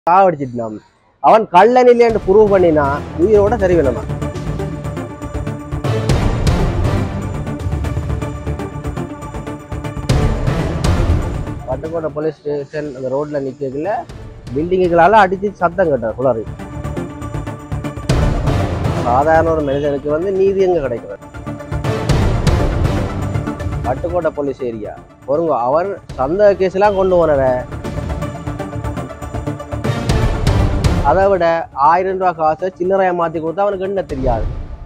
சாவடிச்சிட்டான் அவன் கள்ளன் இல்லைன்னு ப்ரூவ் பண்ணினா உயிரோட சரி வேணுமா பட்டுக்கோட்டை போலீஸ் ஸ்டேஷன் அந்த ரோட்ல நிக்கல பில்டிங்குகளால அடிச்சு சத்தம் கேட்டார் குளறி சாதாரண ஒரு மனிதனுக்கு வந்து நீதி எங்க கிடைக்கிறது பட்டுக்கோட்டை போலீஸ் ஏரியா பொருங்க அவர் சந்த கேஸ்லாம் கொண்டு போனவ அதை விட ஆயிரம் ரூபாய் காசை சில்லறையா மாத்தி கொடுத்தா அவனுக்கு என்ன தெரியாது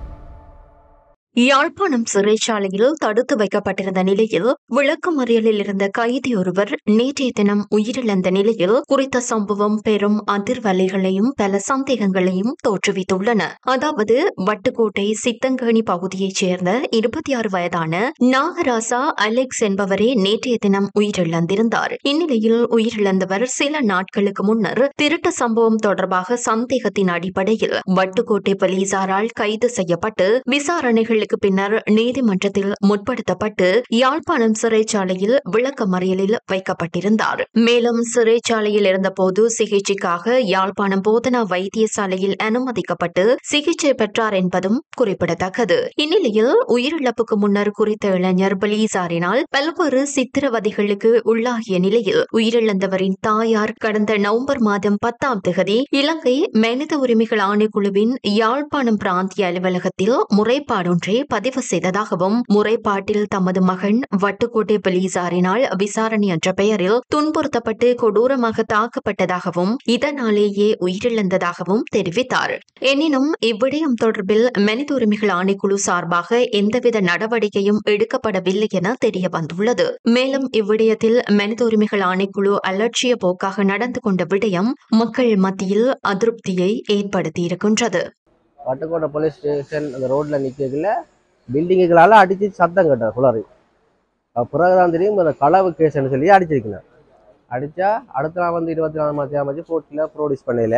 யாழ்ப்பாணம் சிறைச்சாலையில் தடுத்து வைக்கப்பட்டிருந்த நிலையில் விளக்கமறியலில் இருந்த கைதி ஒருவர் நேற்றைய தினம் உயிரிழந்த நிலையில் குறித்த சம்பவம் பெரும் அதிர்வலைகளையும் பல சந்தேகங்களையும் தோற்றுவித்துள்ளன அதாவது வட்டுக்கோட்டை சித்தங்கேணி பகுதியைச் சேர்ந்த இருபத்தி ஆறு வயதான நாகராசா அலெக்ஸ் என்பவரே நேற்றைய தினம் உயிரிழந்திருந்தார் இந்நிலையில் உயிரிழந்தவர் சில நாட்களுக்கு முன்னர் திருட்டு சம்பவம் தொடர்பாக சந்தேகத்தின் அடிப்படையில் வட்டுக்கோட்டை போலீசாரால் கைது செய்யப்பட்டு விசாரணைகளுக்கு பின்னர் நீதிமன்றத்தில் முற்படுத்தப்பட்டு யாழ்ப்பாணம் சிறைச்சாலையில் விளக்க மறியலில் வைக்கப்பட்டிருந்தார் மேலும் சிறைச்சாலையில் இருந்தபோது சிகிச்சைக்காக யாழ்ப்பாணம் போதனா வைத்தியசாலையில் அனுமதிக்கப்பட்டு சிகிச்சை பெற்றார் என்பதும் குறிப்பிடத்தக்கது இந்நிலையில் உயிரிழப்புக்கு முன்னர் குறித்த இளைஞர் போலீசாரினால் பல்வேறு சித்திரவதைகளுக்கு உள்ளாகிய நிலையில் உயிரிழந்தவரின் தாயார் கடந்த நவம்பர் மாதம் பத்தாம் தேதி இலங்கை மனித உரிமைகள் ஆணைக்குழுவின் யாழ்ப்பாணம் பிராந்திய அலுவலகத்தில் முறைப்பாடொன்றை பதிவு செய்ததாகவும் முறைப்பாட்டில் தமது மகன் வட்டுக்கோட்டை போலீசாரினால் விசாரணை என்ற பெயரில் துன்புறுத்தப்பட்டு கொடூரமாக தாக்கப்பட்டதாகவும் இதனாலேயே உயிரிழந்ததாகவும் தெரிவித்தார் எனினும் இவ்விடயம் தொடர்பில் மனித உரிமைகள் ஆணைக்குழு சார்பாக எந்தவித நடவடிக்கையும் எடுக்கப்படவில்லை என தெரிய வந்துள்ளது மேலும் இவ்விடயத்தில் மனித உரிமைகள் ஆணைக்குழு அலட்சிய போக்காக நடந்து கொண்ட விடயம் மக்கள் மத்தியில் அதிருப்தியை ஏற்படுத்தியிருக்கின்றது வட்டுக்கோட்டை போலீஸ் ஸ்டேஷன் அந்த ரோட்ல நிக்கல பில்டிங்குகளால அடிச்சு சத்தம் கேட்டார் குளறி அப்ப பிறகுதான் தெரியும் அந்த களவு கேஸ்ன்னு சொல்லி அடிச்சிருக்கணும் அடிச்சா அடுத்த நாள் வந்து இருபத்தி நாலு மணி நேரம் வச்சு கோர்ட்டில் ப்ரொடியூஸ் பண்ணல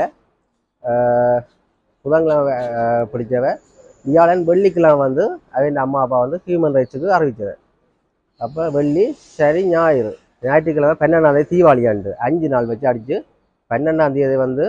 புதன்கிழமை ஆஹ், பிடிச்சவ வியாழன் வெள்ளிக்கிழமை வந்து அவன் அம்மா அப்பா வந்து ஹியூமன் ரைட்ஸுக்கு அறிவிச்சது அப்போ வெள்ளி சரி ஞாயிறு ஞாயிற்றுக்கிழமை பன்னெண்டாம் தேதி தீபாவளியாண்டு அஞ்சு நாள் வச்சு அடித்து பன்னெண்டாம் தேதி வந்து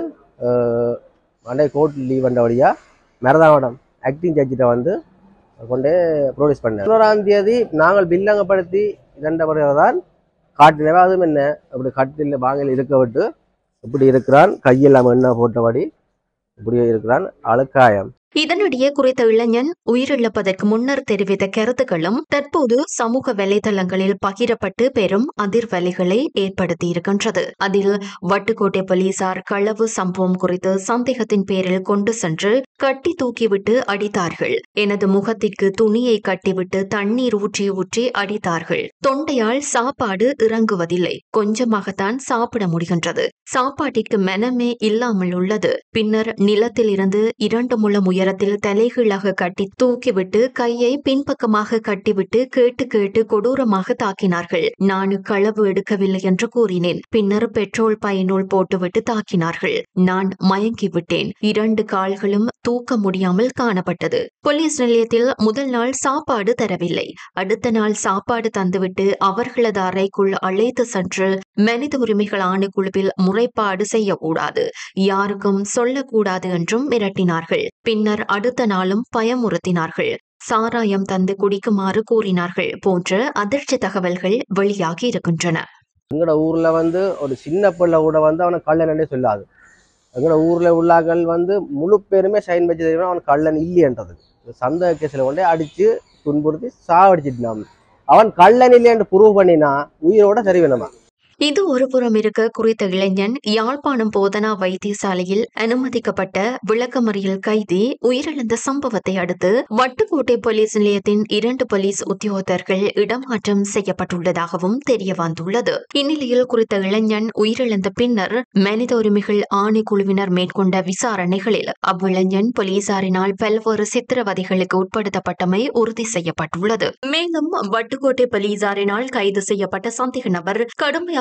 மண்டே கோர்ட் லீவ் வந்தபடியாக மரதாவடம் ஆக்டிங் ஜட்ஜிட்ட வந்து கொண்டு ப்ரொடியூஸ் பண்ணேன் பதினோராம் தேதி நாங்கள் பில்லங்கப்படுத்தி இரண்ட பிறகுதான் காட்டினவே அதுவும் என்ன அப்படி கட்டில் வாங்கல இருக்க விட்டு இப்படி இருக்கிறான் கையெல்லாம் எண்ணெய் போட்டபடி இப்படி இருக்கிறான் அழுக்காயம் இதனிடையே குறித்த இளைஞன் உயிரிழப்பதற்கு முன்னர் தெரிவித்த கருத்துக்களும் தற்போது சமூக வலைதளங்களில் பகிரப்பட்டு பெரும் அதிர்வலைகளை ஏற்படுத்தியிருக்கின்றது அதில் வட்டுக்கோட்டை போலீசார் களவு சம்பவம் குறித்து சந்தேகத்தின் பேரில் கொண்டு சென்று கட்டி தூக்கிவிட்டு அடித்தார்கள் எனது முகத்திற்கு துணியை கட்டிவிட்டு தண்ணீர் ஊற்றி ஊற்றி அடித்தார்கள் தொண்டையால் சாப்பாடு இறங்குவதில்லை கொஞ்சமாகத்தான் சாப்பிட முடிகின்றது சாப்பாட்டிற்கு மெனமே இல்லாமல் உள்ளது பின்னர் நிலத்தில் இருந்து இரண்டு முழம் உயரத்தில் தலைகீழாக கட்டி தூக்கிவிட்டு கையை பின்பக்கமாக கட்டிவிட்டு கேட்டு கேட்டு கொடூரமாக தாக்கினார்கள் நான் களவு எடுக்கவில்லை என்று கூறினேன் பின்னர் பெட்ரோல் பயனுள் போட்டுவிட்டு தாக்கினார்கள் நான் மயங்கி விட்டேன் இரண்டு கால்களும் தூக்க முடியாமல் காணப்பட்டது போலீஸ் நிலையத்தில் முதல் நாள் சாப்பாடு தரவில்லை அடுத்த நாள் சாப்பாடு தந்துவிட்டு அவர்களது அறைக்குள் அழைத்து சென்று மனித உரிமைகள் ஆணைக்குழுவில் முறைப்பாடு செய்யக்கூடாது யாருக்கும் சொல்லக்கூடாது என்றும் மிரட்டினார்கள் பின்னர் அடுத்த நாளும் பயமுறுத்தினார்கள் சாராயம் தந்து குடிக்குமாறு கூறினார்கள் போன்ற அதிர்ச்சி தகவல்கள் வெளியாகி இருக்கின்றன எங்களோட ஊர்ல வந்து ஒரு சின்ன பிள்ளை கூட வந்து அவனை கள்ளனே சொல்லாது எங்களோட ஊர்ல உள்ளாக்கள் வந்து முழு பேருமே சைன் வச்சு தெரியுமா அவன் கள்ளன் இல்லைன்றது சந்த கேஸ்ல கொண்டே அடிச்சு துன்புறுத்தி சாவடிச்சிட்டான் அவன் கள்ளன் இல்லைன்னு ப்ரூவ் பண்ணினா உயிரோட சரி வேணுமா இது ஒருபுறம் இருக்க குறித்த இளைஞன் யாழ்ப்பாணம் போதனா வைத்தியசாலையில் அனுமதிக்கப்பட்ட விளக்கமறியல் கைதி உயிரிழந்த சம்பவத்தை அடுத்து வட்டுக்கோட்டை போலீஸ் நிலையத்தின் இரண்டு போலீஸ் உத்தியோகத்தர்கள் இடமாற்றம் செய்யப்பட்டுள்ளதாகவும் தெரிய வந்துள்ளது இந்நிலையில் குறித்த இளைஞன் உயிரிழந்த பின்னர் மனித உரிமைகள் ஆணைக்குழுவினர் மேற்கொண்ட விசாரணைகளில் அவ்விளைஞன் போலீசாரினால் பல்வேறு சித்திரவதைகளுக்கு உட்படுத்தப்பட்டமை உறுதி செய்யப்பட்டுள்ளது மேலும் வட்டுக்கோட்டை போலீசாரினால் கைது செய்யப்பட்ட சந்தேக நபர் கடுமையாக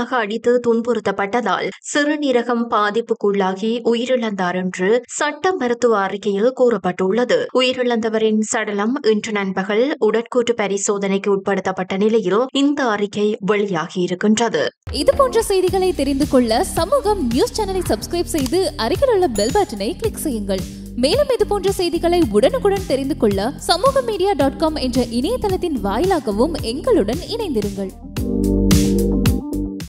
கடுமையாக அடித்து துன்புறுத்தப்பட்டதால் சிறுநீரகம் பாதிப்புக்குள்ளாகி உயிரிழந்தார் என்று சட்ட மருத்துவ அறிக்கையில் கூறப்பட்டுள்ளது உயிரிழந்தவரின் சடலம் இன்று நண்பகல் உடற்கூற்று பரிசோதனைக்கு உட்படுத்தப்பட்ட நிலையில் இந்த அறிக்கை வெளியாகியிருக்கின்றது இது போன்ற செய்திகளை தெரிந்து கொள்ள சமூகம் நியூஸ் சேனலை சப்ஸ்கிரைப் செய்து அருகில் உள்ள பெல் பட்டனை கிளிக் செய்யுங்கள் மேலும் இது போன்ற செய்திகளை உடனுக்குடன் தெரிந்து கொள்ள சமூக மீடியா டாட் காம் என்ற இணையதளத்தின் வாயிலாகவும் எங்களுடன் இணைந்திருங்கள்